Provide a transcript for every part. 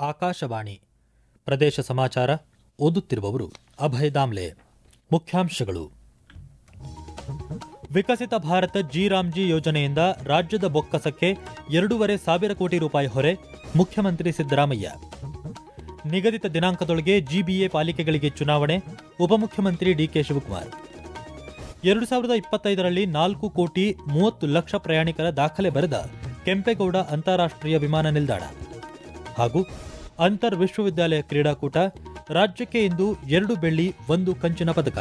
ಆಕಾಶವಾಣಿ ಪ್ರದೇಶ ಸಮಾಚಾರ ಓದುತ್ತಿರುವವರು ಅಭಯ ದಾಮ್ಲೆ ಮುಖ್ಯಾಂಶಗಳು ವಿಕಸಿತ ಭಾರತ ಜಿ ರಾಮ್ಜಿ ಯೋಜನೆಯಿಂದ ರಾಜ್ಯದ ಬೊಕ್ಕಸಕ್ಕೆ ಎರಡೂವರೆ ಸಾವಿರ ಕೋಟಿ ರೂಪಾಯಿ ಹೊರೆ ಮುಖ್ಯಮಂತ್ರಿ ಸಿದ್ದರಾಮಯ್ಯ ನಿಗದಿತ ದಿನಾಂಕದೊಳಗೆ ಜಿಬಿಎ ಪಾಲಿಕೆಗಳಿಗೆ ಚುನಾವಣೆ ಉಪಮುಖ್ಯಮಂತ್ರಿ ಡಿಕೆ ಶಿವಕುಮಾರ್ ಎರಡು ಸಾವಿರದ ಇಪ್ಪತ್ತೈದರಲ್ಲಿ ನಾಲ್ಕು ಕೋಟಿ ಮೂವತ್ತು ಲಕ್ಷ ಪ್ರಯಾಣಿಕರ ದಾಖಲೆ ಬರೆದ ಕೆಂಪೇಗೌಡ ಅಂತಾರಾಷ್ಟ್ರೀಯ ವಿಮಾನ ನಿಲ್ದಾಣ ಹಾಗೂ ಅಂತರ್ ವಿಶ್ವವಿದ್ಯಾಲಯ ಕ್ರೀಡಾಕೂಟ ರಾಜ್ಯಕ್ಕೆ ಇಂದು ಎರಡು ಬೆಳ್ಳಿ ಒಂದು ಕಂಚಿನ ಪದಕ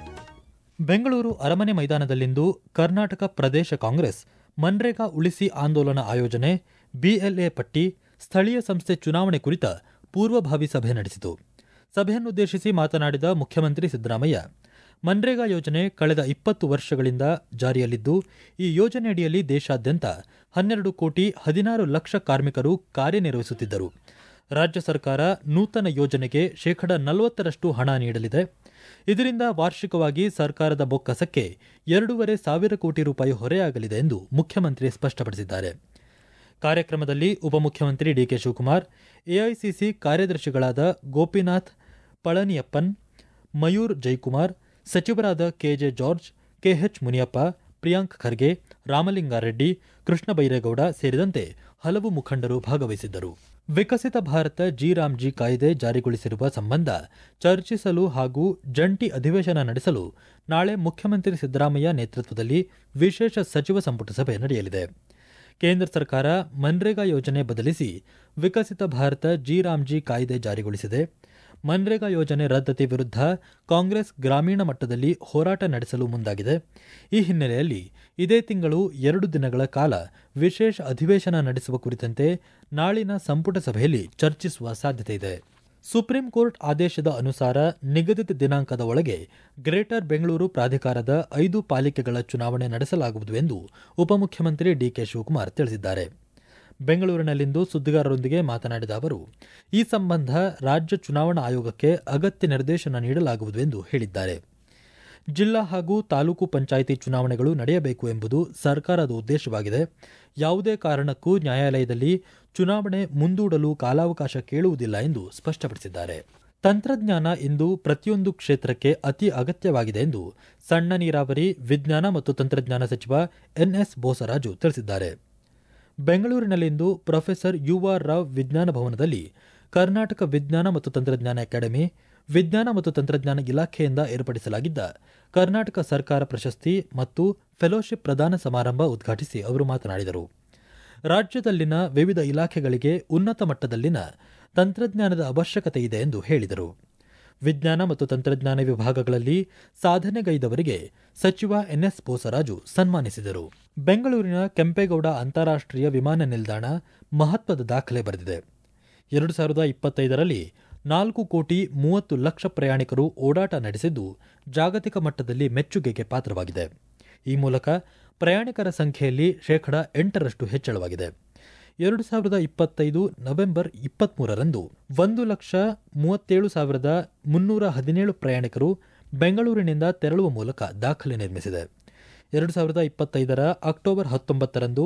ಬೆಂಗಳೂರು ಅರಮನೆ ಮೈದಾನದಲ್ಲಿಂದು ಕರ್ನಾಟಕ ಪ್ರದೇಶ ಕಾಂಗ್ರೆಸ್ ಮನ್ರೇಗಾ ಉಳಿಸಿ ಆಂದೋಲನ ಆಯೋಜನೆ ಬಿಎಲ್ಎ ಪಟ್ಟಿ ಸ್ಥಳೀಯ ಸಂಸ್ಥೆ ಚುನಾವಣೆ ಕುರಿತ ಪೂರ್ವಭಾವಿ ಸಭೆ ನಡೆಸಿತು ಸಭೆಯನ್ನುದ್ದೇಶಿಸಿ ಮಾತನಾಡಿದ ಮುಖ್ಯಮಂತ್ರಿ ಸಿದ್ದರಾಮಯ್ಯ ಮನ್ರೇಗಾ ಯೋಜನೆ ಕಳೆದ ಇಪ್ಪತ್ತು ವರ್ಷಗಳಿಂದ ಜಾರಿಯಲ್ಲಿದ್ದು ಈ ಯೋಜನೆಯಡಿಯಲ್ಲಿ ದೇಶಾದ್ಯಂತ ಹನ್ನೆರಡು ಕೋಟಿ ಹದಿನಾರು ಲಕ್ಷ ಕಾರ್ಮಿಕರು ಕಾರ್ಯನಿರ್ವಹಿಸುತ್ತಿದ್ದರು ರಾಜ್ಯ ಸರ್ಕಾರ ನೂತನ ಯೋಜನೆಗೆ ಶೇಕಡ ನಲವತ್ತರಷ್ಟು ಹಣ ನೀಡಲಿದೆ ಇದರಿಂದ ವಾರ್ಷಿಕವಾಗಿ ಸರ್ಕಾರದ ಬೊಕ್ಕಸಕ್ಕೆ ಎರಡೂವರೆ ಸಾವಿರ ಕೋಟಿ ರೂಪಾಯಿ ಹೊರೆಯಾಗಲಿದೆ ಎಂದು ಮುಖ್ಯಮಂತ್ರಿ ಸ್ಪಷ್ಟಪಡಿಸಿದ್ದಾರೆ ಕಾರ್ಯಕ್ರಮದಲ್ಲಿ ಉಪಮುಖ್ಯಮಂತ್ರಿ ಡಿಕೆ ಶಿವಕುಮಾರ್ ಎಐಸಿಸಿ ಕಾರ್ಯದರ್ಶಿಗಳಾದ ಗೋಪಿನಾಥ್ ಪಳನಿಯಪ್ಪನ್ ಮಯೂರ್ ಜೈಕುಮಾರ್ ಸಚಿವರಾದ K J George K H Muniyappa Priyank Kharge Ramalingareddy Krishna Byregowda ಸೇರಿದಂತೆ ಹಲವು ಮುಖಂಡರು ಭಾಗವಹಿಸಿದ್ದರು ವಿಕಸಿತ ಭಾರತ ಜಿ ರಾಮ್ಜಿ ಕಾಯ್ದೆ ಜಾರಿಗೊಳಿಸಿರುವ ಸಂಬಂಧ ಚರ್ಚಿಸಲು ಹಾಗೂ ಜಂಟಿ ಅಧಿವೇಶನ ನಡೆಸಲು ನಾಳೆ ಮುಖ್ಯಮಂತ್ರಿ ಸಿದ್ದರಾಮಯ್ಯ ನೇತೃತ್ವದಲ್ಲಿ ವಿಶೇಷ ಸಚಿವ ಸಂಪುಟ ಸಭೆ ನಡೆಯಲಿದೆ ಕೇಂದ್ರ ಸರ್ಕಾರ ಮನ್ರೇಗಾ ಯೋಜನೆ ಬದಲಿಸಿ ವಿಕಸಿತ ಭಾರತ ಜಿ ರಾಮ್ಜಿ ಕಾಯ್ದೆ ಜಾರಿಗೊಳಿಸಿದೆ ಮನ್ರೇಗಾ ಯೋಜನೆ ರದ್ದತಿ ವಿರುದ್ಧ ಕಾಂಗ್ರೆಸ್ ಗ್ರಾಮೀಣ ಮಟ್ಟದಲ್ಲಿ ಹೋರಾಟ ನಡೆಸಲು ಮುಂದಾಗಿದೆ ಈ ಹಿನ್ನೆಲೆಯಲ್ಲಿ ಇದೇ ತಿಂಗಳು ಎರಡು ದಿನಗಳ ಕಾಲ ವಿಶೇಷ ಅಧಿವೇಶನ ನಡೆಸುವ ಕುರಿತಂತೆ ನಾಳಿನ ಸಂಪುಟ ಸಭೆಯಲ್ಲಿ ಚರ್ಚಿಸುವ ಸಾಧ್ಯತೆ ಇದೆ ಸುಪ್ರೀಂ ಕೋರ್ಟ್ ಆದೇಶದ ಅನುಸಾರ ನಿಗದಿತ ದಿನಾಂಕದ ಒಳಗೆ ಗ್ರೇಟರ್ ಬೆಂಗಳೂರು ಪ್ರಾಧಿಕಾರದ ಐದು ಪಾಲಿಕೆಗಳ ಚುನಾವಣೆ ನಡೆಸಲಾಗುವುದು ಎಂದು ಉಪಮುಖ್ಯಮಂತ್ರಿ ಡಿಕೆ ಶಿವಕುಮಾರ್ ತಿಳಿಸಿದ್ದಾರೆ ಬೆಂಗಳೂರಿನಲ್ಲಿಂದು ಸುದ್ದಿಗಾರರೊಂದಿಗೆ ಮಾತನಾಡಿದ ಅವರು ಈ ಸಂಬಂಧ ರಾಜ್ಯ ಚುನಾವಣಾ ಆಯೋಗಕ್ಕೆ ಅಗತ್ಯ ನಿರ್ದೇಶನ ನೀಡಲಾಗುವುದು ಎಂದು ಹೇಳಿದ್ದಾರೆ ಜಿಲ್ಲಾ ಹಾಗೂ ತಾಲೂಕು ಪಂಚಾಯಿತಿ ಚುನಾವಣೆಗಳು ನಡೆಯಬೇಕು ಎಂಬುದು ಸರ್ಕಾರದ ಉದ್ದೇಶವಾಗಿದೆ ಯಾವುದೇ ಕಾರಣಕ್ಕೂ ನ್ಯಾಯಾಲಯದಲ್ಲಿ ಚುನಾವಣೆ ಮುಂದೂಡಲು ಕಾಲಾವಕಾಶ ಕೇಳುವುದಿಲ್ಲ ಎಂದು ಸ್ಪಷ್ಟಪಡಿಸಿದ್ದಾರೆ ತಂತ್ರಜ್ಞಾನ ಇಂದು ಪ್ರತಿಯೊಂದು ಕ್ಷೇತ್ರಕ್ಕೆ ಅತಿ ಅಗತ್ಯವಾಗಿದೆ ಎಂದು ಸಣ್ಣ ನೀರಾವರಿ ವಿಜ್ಞಾನ ಮತ್ತು ತಂತ್ರಜ್ಞಾನ ಸಚಿವ ಎನ್ಎಸ್ ಬೋಸರಾಜು ತಿಳಿಸಿದ್ದಾರೆ ಬೆಂಗಳೂರಿನಲ್ಲಿಂದು ಪ್ರೊಫೆಸರ್ ಯುಆರ್ ರಾವ್ ವಿಜ್ಞಾನ ಭವನದಲ್ಲಿ ಕರ್ನಾಟಕ ವಿಜ್ಞಾನ ಮತ್ತು ತಂತ್ರಜ್ಞಾನ ಅಕಾಡೆಮಿ ವಿಜ್ಞಾನ ಮತ್ತು ತಂತ್ರಜ್ಞಾನ ಇಲಾಖೆಯಿಂದ ಏರ್ಪಡಿಸಲಾಗಿದ್ದ ಕರ್ನಾಟಕ ಸರ್ಕಾರ ಪ್ರಶಸ್ತಿ ಮತ್ತು ಫೆಲೋಶಿಪ್ ಪ್ರದಾನ ಸಮಾರಂಭ ಉದ್ಘಾಟಿಸಿ ಅವರು ಮಾತನಾಡಿದರು ರಾಜ್ಯದಲ್ಲಿನ ವಿವಿಧ ಇಲಾಖೆಗಳಿಗೆ ಉನ್ನತ ಮಟ್ಟದಲ್ಲಿನ ತಂತ್ರಜ್ಞಾನದ ಅವಶ್ಯಕತೆ ಇದೆ ಎಂದು ಹೇಳಿದರು ವಿಜ್ಞಾನ ಮತ್ತು ತಂತ್ರಜ್ಞಾನ ವಿಭಾಗಗಳಲ್ಲಿ ಸಾಧನೆಗೈದವರಿಗೆ ಸಚಿವ ಎನ್ಎಸ್ ಬೋಸರಾಜು ಸನ್ಮಾನಿಸಿದರು ಬೆಂಗಳೂರಿನ ಕೆಂಪೇಗೌಡ ಅಂತಾರಾಷ್ಟ್ರೀಯ ವಿಮಾನ ನಿಲ್ದಾಣ ಮಹತ್ವದ ದಾಖಲೆ ಬರೆದಿದೆ ಎರಡು ಸಾವಿರದ ಇಪ್ಪತ್ತೈದರಲ್ಲಿ ನಾಲ್ಕು ಕೋಟಿ ಮೂವತ್ತು ಲಕ್ಷ ಪ್ರಯಾಣಿಕರು ಓಡಾಟ ನಡೆಸಿದ್ದು ಜಾಗತಿಕ ಮಟ್ಟದಲ್ಲಿ ಮೆಚ್ಚುಗೆಗೆ ಪಾತ್ರವಾಗಿದೆ ಈ ಮೂಲಕ ಪ್ರಯಾಣಿಕರ ಸಂಖ್ಯೆಯಲ್ಲಿ ಶೇಕಡ ಎಂಟರಷ್ಟು ಹೆಚ್ಚಳವಾಗಿದೆ ಎರಡು ಸಾವಿರದ ಇಪ್ಪತ್ತೈದು ನವೆಂಬರ್ ಇಪ್ಪತ್ಮೂರರಂದು ಒಂದು ಲಕ್ಷ ಮೂವತ್ತೇಳು ಸಾವಿರದ ಮುನ್ನೂರ ಹದಿನೇಳು ಪ್ರಯಾಣಿಕರು ಬೆಂಗಳೂರಿನಿಂದ ತೆರಳುವ ಮೂಲಕ ದಾಖಲೆ ನಿರ್ಮಿಸಿದೆ ಎರಡು ಸಾವಿರದ ಇಪ್ಪತ್ತೈದರ ಅಕ್ಟೋಬರ್ ಹತ್ತೊಂಬತ್ತರಂದು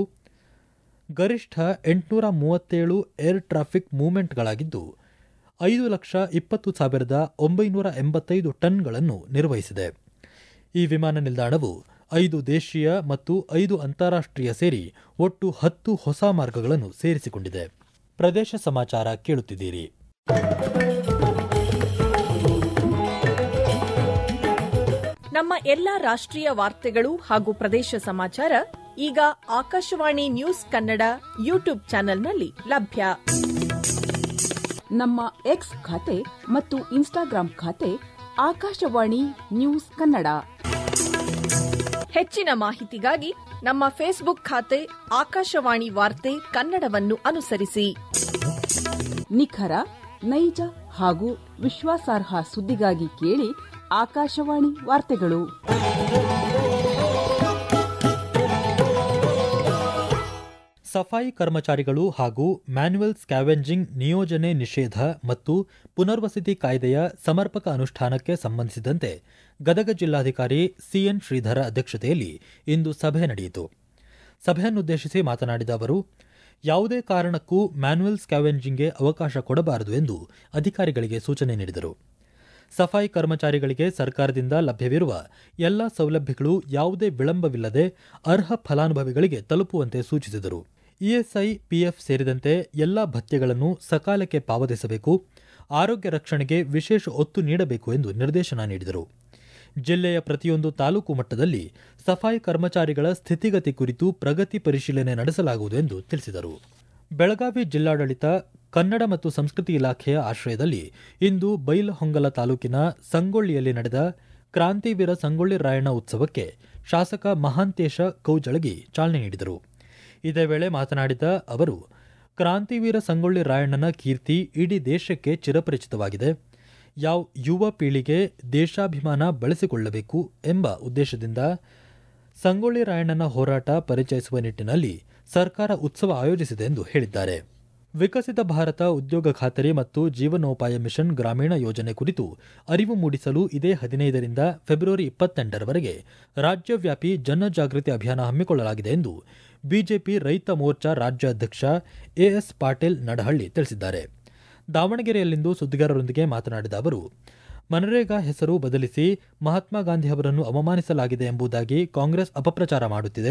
ಗರಿಷ್ಠ ಎಂಟುನೂರ ಮೂವತ್ತೇಳು ಏರ್ ಟ್ರಾಫಿಕ್ ಮೂವ್ಮೆಂಟ್ಗಳಾಗಿದ್ದು ಐದು ಲಕ್ಷ ಇಪ್ಪತ್ತು ಸಾವಿರದ ಒಂಬೈನೂರ ಎಂಬತ್ತೈದು ಟನ್ಗಳನ್ನು ನಿರ್ವಹಿಸಿದೆ ಈ ವಿಮಾನ ನಿಲ್ದಾಣವು ಐದು ದೇಶೀಯ ಮತ್ತು ಐದು ಅಂತಾರಾಷ್ಟ್ರೀಯ ಸೇರಿ ಒಟ್ಟು ಹತ್ತು ಹೊಸ ಮಾರ್ಗಗಳನ್ನು ಸೇರಿಸಿಕೊಂಡಿದೆ ಪ್ರದೇಶ ಸಮಾಚಾರ ಕೇಳುತ್ತಿದ್ದೀರಿ ನಮ್ಮ ಎಲ್ಲಾ ರಾಷ್ಟ್ರೀಯ ವಾರ್ತೆಗಳು ಹಾಗೂ ಪ್ರದೇಶ ಸಮಾಚಾರ ಈಗ ಆಕಾಶವಾಣಿ ನ್ಯೂಸ್ ಕನ್ನಡ ಯೂಟ್ಯೂಬ್ ಚಾನೆಲ್ನಲ್ಲಿ ಲಭ್ಯ ನಮ್ಮ ಎಕ್ಸ್ ಖಾತೆ ಮತ್ತು ಇನ್ಸ್ಟಾಗ್ರಾಂ ಖಾತೆ ಆಕಾಶವಾಣಿ ನ್ಯೂಸ್ ಕನ್ನಡ ಹೆಚ್ಚಿನ ಮಾಹಿತಿಗಾಗಿ ನಮ್ಮ ಫೇಸ್ಬುಕ್ ಖಾತೆ ಆಕಾಶವಾಣಿ ವಾರ್ತೆ ಕನ್ನಡವನ್ನು ಅನುಸರಿಸಿ ನಿಖರ ನೈಜ ಹಾಗೂ ವಿಶ್ವಾಸಾರ್ಹ ಸುದ್ದಿಗಾಗಿ ಕೇಳಿ ಆಕಾಶವಾಣಿ ವಾರ್ತೆಗಳು ಸಫಾಯಿ ಕರ್ಮಚಾರಿಗಳು ಹಾಗೂ ಮ್ಯಾನ್ಯುವಲ್ ಸ್ಕ್ಯಾವೆಂಜಿಂಗ್ ನಿಯೋಜನೆ ನಿಷೇಧ ಮತ್ತು ಪುನರ್ವಸತಿ ಕಾಯ್ದೆಯ ಸಮರ್ಪಕ ಅನುಷ್ಠಾನಕ್ಕೆ ಸಂಬಂಧಿಸಿದಂತೆ ಗದಗ ಜಿಲ್ಲಾಧಿಕಾರಿ ಸಿಎನ್ ಶ್ರೀಧರ ಅಧ್ಯಕ್ಷತೆಯಲ್ಲಿ ಇಂದು ಸಭೆ ನಡೆಯಿತು ಸಭೆಯನ್ನುದ್ದೇಶಿಸಿ ಮಾತನಾಡಿದ ಅವರು ಯಾವುದೇ ಕಾರಣಕ್ಕೂ ಮ್ಯಾನ್ಯುಯಲ್ ಸ್ಕ್ಯಾವೆಂಜಿಂಗ್ಗೆ ಅವಕಾಶ ಕೊಡಬಾರದು ಎಂದು ಅಧಿಕಾರಿಗಳಿಗೆ ಸೂಚನೆ ನೀಡಿದರು ಸಫಾಯಿ ಕರ್ಮಚಾರಿಗಳಿಗೆ ಸರ್ಕಾರದಿಂದ ಲಭ್ಯವಿರುವ ಎಲ್ಲ ಸೌಲಭ್ಯಗಳು ಯಾವುದೇ ವಿಳಂಬವಿಲ್ಲದೆ ಅರ್ಹ ಫಲಾನುಭವಿಗಳಿಗೆ ತಲುಪುವಂತೆ ಸೂಚಿಸಿದರು ಇಎಸ್ಐ ಪಿಎಫ್ ಸೇರಿದಂತೆ ಎಲ್ಲ ಭತ್ಯೆಗಳನ್ನು ಸಕಾಲಕ್ಕೆ ಪಾವತಿಸಬೇಕು ಆರೋಗ್ಯ ರಕ್ಷಣೆಗೆ ವಿಶೇಷ ಒತ್ತು ನೀಡಬೇಕು ಎಂದು ನಿರ್ದೇಶನ ನೀಡಿದರು ಜಿಲ್ಲೆಯ ಪ್ರತಿಯೊಂದು ತಾಲೂಕು ಮಟ್ಟದಲ್ಲಿ ಸಫಾಯಿ ಕರ್ಮಚಾರಿಗಳ ಸ್ಥಿತಿಗತಿ ಕುರಿತು ಪ್ರಗತಿ ಪರಿಶೀಲನೆ ನಡೆಸಲಾಗುವುದು ಎಂದು ತಿಳಿಸಿದರು ಬೆಳಗಾವಿ ಜಿಲ್ಲಾಡಳಿತ ಕನ್ನಡ ಮತ್ತು ಸಂಸ್ಕೃತಿ ಇಲಾಖೆಯ ಆಶ್ರಯದಲ್ಲಿ ಇಂದು ಬೈಲಹೊಂಗಲ ತಾಲೂಕಿನ ಸಂಗೊಳ್ಳಿಯಲ್ಲಿ ನಡೆದ ಕ್ರಾಂತಿವೀರ ಸಂಗೊಳ್ಳಿ ರಾಯಣ್ಣ ಉತ್ಸವಕ್ಕೆ ಶಾಸಕ ಮಹಾಂತೇಶ ಕೌಜಳಗಿ ಚಾಲನೆ ನೀಡಿದರು ಇದೇ ವೇಳೆ ಮಾತನಾಡಿದ ಅವರು ಕ್ರಾಂತಿವೀರ ಸಂಗೊಳ್ಳಿ ರಾಯಣ್ಣನ ಕೀರ್ತಿ ಇಡೀ ದೇಶಕ್ಕೆ ಚಿರಪರಿಚಿತವಾಗಿದೆ ಯಾವ ಯುವ ಪೀಳಿಗೆ ದೇಶಾಭಿಮಾನ ಬೆಳೆಸಿಕೊಳ್ಳಬೇಕು ಎಂಬ ಉದ್ದೇಶದಿಂದ ಸಂಗೊಳ್ಳಿ ರಾಯಣ್ಣನ ಹೋರಾಟ ಪರಿಚಯಿಸುವ ನಿಟ್ಟಿನಲ್ಲಿ ಸರ್ಕಾರ ಉತ್ಸವ ಆಯೋಜಿಸಿದೆ ಎಂದು ಹೇಳಿದ್ದಾರೆ ವಿಕಸಿತ ಭಾರತ ಉದ್ಯೋಗ ಖಾತರಿ ಮತ್ತು ಜೀವನೋಪಾಯ ಮಿಷನ್ ಗ್ರಾಮೀಣ ಯೋಜನೆ ಕುರಿತು ಅರಿವು ಮೂಡಿಸಲು ಇದೇ ಹದಿನೈದರಿಂದ ಫೆಬ್ರವರಿ ಇಪ್ಪತ್ತೆಂಟರವರೆಗೆ ರಾಜ್ಯವ್ಯಾಪಿ ಜನಜಾಗೃತಿ ಅಭಿಯಾನ ಹಮ್ಮಿಕೊಳ್ಳಲಾಗಿದೆ ಎಂದು ಬಿಜೆಪಿ ರೈತ ಮೋರ್ಚಾ ರಾಜ್ಯ ಅಧ್ಯಕ್ಷ ಎಎಸ್ ಪಾಟೀಲ್ ನಡಹಳ್ಳಿ ತಿಳಿಸಿದ್ದಾರೆ ದಾವಣಗೆರೆಯಲ್ಲಿಂದು ಸುದ್ದಿಗಾರರೊಂದಿಗೆ ಮಾತನಾಡಿದ ಅವರು ಮನರೇಗಾ ಹೆಸರು ಬದಲಿಸಿ ಮಹಾತ್ಮ ಗಾಂಧಿ ಅವರನ್ನು ಅವಮಾನಿಸಲಾಗಿದೆ ಎಂಬುದಾಗಿ ಕಾಂಗ್ರೆಸ್ ಅಪಪ್ರಚಾರ ಮಾಡುತ್ತಿದೆ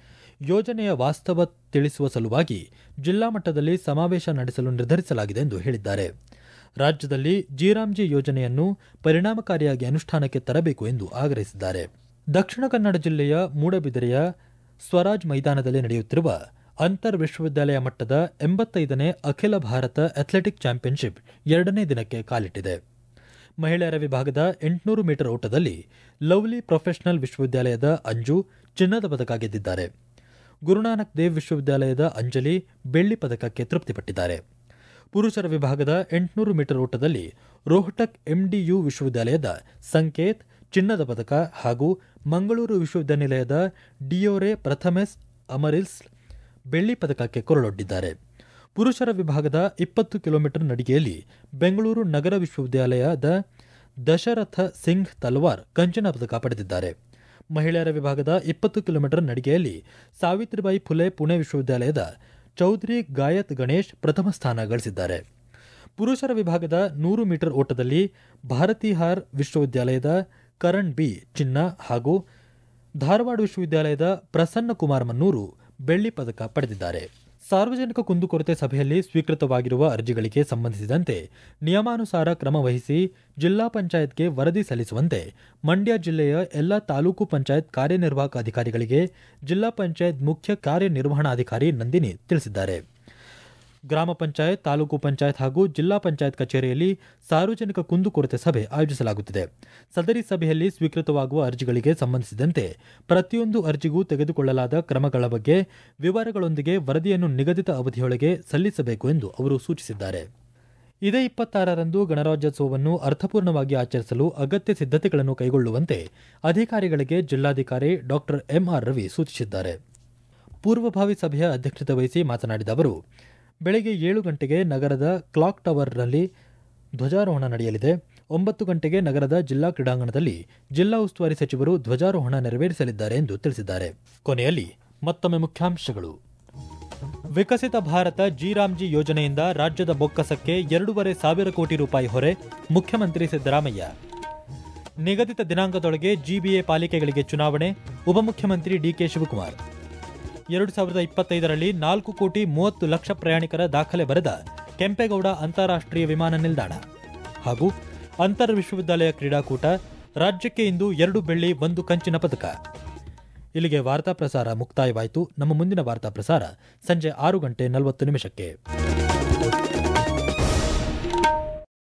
ಯೋಜನೆಯ ವಾಸ್ತವ ತಿಳಿಸುವ ಸಲುವಾಗಿ ಜಿಲ್ಲಾ ಮಟ್ಟದಲ್ಲಿ ಸಮಾವೇಶ ನಡೆಸಲು ನಿರ್ಧರಿಸಲಾಗಿದೆ ಎಂದು ಹೇಳಿದ್ದಾರೆ ರಾಜ್ಯದಲ್ಲಿ ಜಿರಾಮ್ಜಿ ಯೋಜನೆಯನ್ನು ಪರಿಣಾಮಕಾರಿಯಾಗಿ ಅನುಷ್ಠಾನಕ್ಕೆ ತರಬೇಕು ಎಂದು ಆಗ್ರಹಿಸಿದ್ದಾರೆ ದಕ್ಷಿಣ ಕನ್ನಡ ಜಿಲ್ಲೆಯ ಮೂಡಬಿದಿರೆಯ ಸ್ವರಾಜ್ ಮೈದಾನದಲ್ಲಿ ನಡೆಯುತ್ತಿರುವ ಅಂತರ್ ವಿಶ್ವವಿದ್ಯಾಲಯ ಮಟ್ಟದ ಎಂಬತ್ತೈದನೇ ಅಖಿಲ ಭಾರತ ಅಥ್ಲೆಟಿಕ್ ಚಾಂಪಿಯನ್ಶಿಪ್ ಎರಡನೇ ದಿನಕ್ಕೆ ಕಾಲಿಟ್ಟಿದೆ ಮಹಿಳೆಯರ ವಿಭಾಗದ ಎಂಟುನೂರು ಮೀಟರ್ ಓಟದಲ್ಲಿ ಲವ್ಲಿ ಪ್ರೊಫೆಷನಲ್ ವಿಶ್ವವಿದ್ಯಾಲಯದ ಅಂಜು ಚಿನ್ನದ ಪದಕ ಗೆದ್ದಿದ್ದಾರೆ ಗುರುನಾನಕ್ ದೇವ್ ವಿಶ್ವವಿದ್ಯಾಲಯದ ಅಂಜಲಿ ಬೆಳ್ಳಿ ಪದಕಕ್ಕೆ ತೃಪ್ತಿಪಟ್ಟಿದ್ದಾರೆ ಪುರುಷರ ವಿಭಾಗದ ಎಂಟುನೂರು ಮೀಟರ್ ಓಟದಲ್ಲಿ ರೋಹಟಕ್ ಎಂಡಿಯು ವಿಶ್ವವಿದ್ಯಾಲಯದ ಸಂಕೇತ್ ಚಿನ್ನದ ಪದಕ ಹಾಗೂ ಮಂಗಳೂರು ವಿಶ್ವವಿದ್ಯಾನಿಲಯದ ಡಿಯೋರೆ ಪ್ರಥಮೆಸ್ ಅಮರಿಲ್ಸ್ ಬೆಳ್ಳಿ ಪದಕಕ್ಕೆ ಕೊರಳೊಡ್ಡಿದ್ದಾರೆ ಪುರುಷರ ವಿಭಾಗದ ಇಪ್ಪತ್ತು ಕಿಲೋಮೀಟರ್ ನಡಿಗೆಯಲ್ಲಿ ಬೆಂಗಳೂರು ನಗರ ವಿಶ್ವವಿದ್ಯಾಲಯದ ದಶರಥ ಸಿಂಗ್ ತಲ್ವಾರ್ ಕಂಚಿನ ಪದಕ ಪಡೆದಿದ್ದಾರೆ ಮಹಿಳೆಯರ ವಿಭಾಗದ ಇಪ್ಪತ್ತು ಕಿಲೋಮೀಟರ್ ನಡಿಗೆಯಲ್ಲಿ ಸಾವಿತ್ರಿಬಾಯಿ ಫುಲೆ ಪುಣೆ ವಿಶ್ವವಿದ್ಯಾಲಯದ ಚೌಧರಿ ಗಾಯತ್ ಗಣೇಶ್ ಪ್ರಥಮ ಸ್ಥಾನ ಗಳಿಸಿದ್ದಾರೆ ಪುರುಷರ ವಿಭಾಗದ ನೂರು ಮೀಟರ್ ಓಟದಲ್ಲಿ ಭಾರತಿಹಾರ್ ವಿಶ್ವವಿದ್ಯಾಲಯದ ಕರಣ್ ಬಿ ಚಿನ್ನ ಹಾಗೂ ಧಾರವಾಡ ವಿಶ್ವವಿದ್ಯಾಲಯದ ಪ್ರಸನ್ನ ಕುಮಾರ್ ಮನ್ನೂರು ಬೆಳ್ಳಿ ಪದಕ ಪಡೆದಿದ್ದಾರೆ ಸಾರ್ವಜನಿಕ ಕುಂದುಕೊರತೆ ಸಭೆಯಲ್ಲಿ ಸ್ವೀಕೃತವಾಗಿರುವ ಅರ್ಜಿಗಳಿಗೆ ಸಂಬಂಧಿಸಿದಂತೆ ನಿಯಮಾನುಸಾರ ಕ್ರಮ ವಹಿಸಿ ಜಿಲ್ಲಾ ಪಂಚಾಯತ್ಗೆ ವರದಿ ಸಲ್ಲಿಸುವಂತೆ ಮಂಡ್ಯ ಜಿಲ್ಲೆಯ ಎಲ್ಲ ತಾಲೂಕು ಪಂಚಾಯತ್ ಕಾರ್ಯನಿರ್ವಾಹಕ ಅಧಿಕಾರಿಗಳಿಗೆ ಜಿಲ್ಲಾ ಪಂಚಾಯತ್ ಮುಖ್ಯ ಕಾರ್ಯನಿರ್ವಹಣಾಧಿಕಾರಿ ನಂದಿನಿ ತಿಳಿಸಿದ್ದಾರೆ ಗ್ರಾಮ ಪಂಚಾಯತ್ ತಾಲೂಕು ಪಂಚಾಯತ್ ಹಾಗೂ ಜಿಲ್ಲಾ ಪಂಚಾಯತ್ ಕಚೇರಿಯಲ್ಲಿ ಸಾರ್ವಜನಿಕ ಕುಂದುಕೊರತೆ ಸಭೆ ಆಯೋಜಿಸಲಾಗುತ್ತಿದೆ ಸದರಿ ಸಭೆಯಲ್ಲಿ ಸ್ವೀಕೃತವಾಗುವ ಅರ್ಜಿಗಳಿಗೆ ಸಂಬಂಧಿಸಿದಂತೆ ಪ್ರತಿಯೊಂದು ಅರ್ಜಿಗೂ ತೆಗೆದುಕೊಳ್ಳಲಾದ ಕ್ರಮಗಳ ಬಗ್ಗೆ ವಿವರಗಳೊಂದಿಗೆ ವರದಿಯನ್ನು ನಿಗದಿತ ಅವಧಿಯೊಳಗೆ ಸಲ್ಲಿಸಬೇಕು ಎಂದು ಅವರು ಸೂಚಿಸಿದ್ದಾರೆ ಇದೇ ಇಪ್ಪತ್ತಾರರಂದು ಗಣರಾಜ್ಯೋತ್ಸವವನ್ನು ಅರ್ಥಪೂರ್ಣವಾಗಿ ಆಚರಿಸಲು ಅಗತ್ಯ ಸಿದ್ಧತೆಗಳನ್ನು ಕೈಗೊಳ್ಳುವಂತೆ ಅಧಿಕಾರಿಗಳಿಗೆ ಜಿಲ್ಲಾಧಿಕಾರಿ ಡಾಕ್ಟರ್ ಎಂಆರ್ ರವಿ ಸೂಚಿಸಿದ್ದಾರೆ ಪೂರ್ವಭಾವಿ ಸಭೆಯ ಅಧ್ಯಕ್ಷತೆ ವಹಿಸಿ ಮಾತನಾಡಿದ ಅವರು ಬೆಳಗ್ಗೆ ಏಳು ಗಂಟೆಗೆ ನಗರದ ಕ್ಲಾಕ್ ಟವರ್ನಲ್ಲಿ ಧ್ವಜಾರೋಹಣ ನಡೆಯಲಿದೆ ಒಂಬತ್ತು ಗಂಟೆಗೆ ನಗರದ ಜಿಲ್ಲಾ ಕ್ರೀಡಾಂಗಣದಲ್ಲಿ ಜಿಲ್ಲಾ ಉಸ್ತುವಾರಿ ಸಚಿವರು ಧ್ವಜಾರೋಹಣ ನೆರವೇರಿಸಲಿದ್ದಾರೆ ಎಂದು ತಿಳಿಸಿದ್ದಾರೆ ಕೊನೆಯಲ್ಲಿ ಮತ್ತೊಮ್ಮೆ ಮುಖ್ಯಾಂಶಗಳು ವಿಕಸಿತ ಭಾರತ ಜಿರಾಮ್ಜಿ ಯೋಜನೆಯಿಂದ ರಾಜ್ಯದ ಬೊಕ್ಕಸಕ್ಕೆ ಎರಡೂವರೆ ಸಾವಿರ ಕೋಟಿ ರೂಪಾಯಿ ಹೊರೆ ಮುಖ್ಯಮಂತ್ರಿ ಸಿದ್ದರಾಮಯ್ಯ ನಿಗದಿತ ದಿನಾಂಕದೊಳಗೆ ಜಿಬಿಎ ಪಾಲಿಕೆಗಳಿಗೆ ಚುನಾವಣೆ ಉಪಮುಖ್ಯಮಂತ್ರಿ ಡಿಕೆ ಶಿವಕುಮಾರ್ ಎರಡು ಸಾವಿರದ ಇಪ್ಪತ್ತೈದರಲ್ಲಿ ನಾಲ್ಕು ಕೋಟಿ ಮೂವತ್ತು ಲಕ್ಷ ಪ್ರಯಾಣಿಕರ ದಾಖಲೆ ಬರೆದ ಕೆಂಪೇಗೌಡ ಅಂತಾರಾಷ್ಟ್ರೀಯ ವಿಮಾನ ನಿಲ್ದಾಣ ಹಾಗೂ ಅಂತರ್ ವಿಶ್ವವಿದ್ಯಾಲಯ ಕ್ರೀಡಾಕೂಟ ರಾಜ್ಯಕ್ಕೆ ಇಂದು ಎರಡು ಬೆಳ್ಳಿ ಒಂದು ಕಂಚಿನ ಪದಕ ಇಲ್ಲಿಗೆ ವಾರ್ತಾ ಪ್ರಸಾರ ಮುಕ್ತಾಯವಾಯಿತು ನಮ್ಮ ಮುಂದಿನ ವಾರ್ತಾ ಪ್ರಸಾರ ಸಂಜೆ ಆರು ಗಂಟೆ ನಲವತ್ತು ನಿಮಿಷಕ್ಕೆ